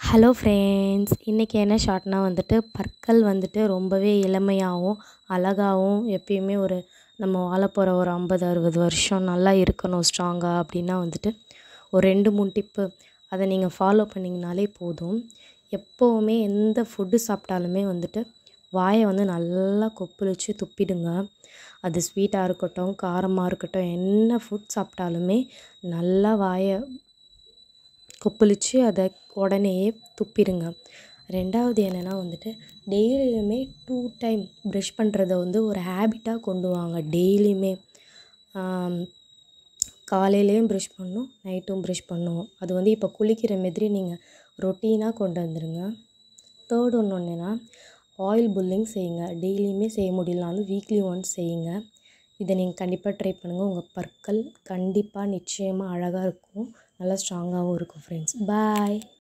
hello friends இன்றைக்கி என்ன ஷார்ட்னா வந்துட்டு பற்கள் வந்துட்டு ரொம்பவே இளமையாகவும் அழகாகவும் எப்பயுமே ஒரு நம்ம வாழ போகிற ஒரு ஐம்பது அறுபது வருஷம் நல்லா இருக்கணும் ஸ்ட்ராங்காக அப்படின்னா வந்துட்டு ஒரு ரெண்டு மூணு டிப்பு அதை நீங்கள் ஃபாலோ பண்ணிங்கனாலே போதும் எப்போவுமே எந்த ஃபுட்டு சாப்பிட்டாலுமே வந்துட்டு வாயை வந்து நல்லா கொப்பளிச்சு துப்பிடுங்க அது ஸ்வீட்டாக இருக்கட்டும் காரமாக இருக்கட்டும் என்ன ஃபுட் சாப்பிட்டாலுமே நல்லா வாயை கொப்பளிச்சு அதை உடனேயே துப்பிடுங்க ரெண்டாவது என்னென்னா வந்துட்டு டெய்லியுமே டூ டைம் ப்ரஷ் பண்ணுறத வந்து ஒரு ஹேபிட்டாக கொண்டு வாங்க டெய்லியுமே காலையிலையும் ப்ரஷ் பண்ணணும் நைட்டும் ப்ரஷ் பண்ணணும் அது வந்து இப்போ குளிக்கிற மாதிரி நீங்கள் ரொட்டீனாக கொண்டு வந்துடுங்க தேர்ட் ஒன்று என்னென்னா ஆயில் புல்லிங் செய்யுங்க டெய்லியுமே செய்ய முடியலனாலும் வீக்லி ஒன்ஸ் செய்யுங்க இதை நீங்கள் கண்டிப்பாக ட்ரை பண்ணுங்கள் உங்கள் பற்கள் கண்டிப்பாக நிச்சயமாக அழகாக இருக்கும் நல்லா ஸ்ட்ராங்காகவும் இருக்கும் ஃப்ரெண்ட்ஸ் பாய்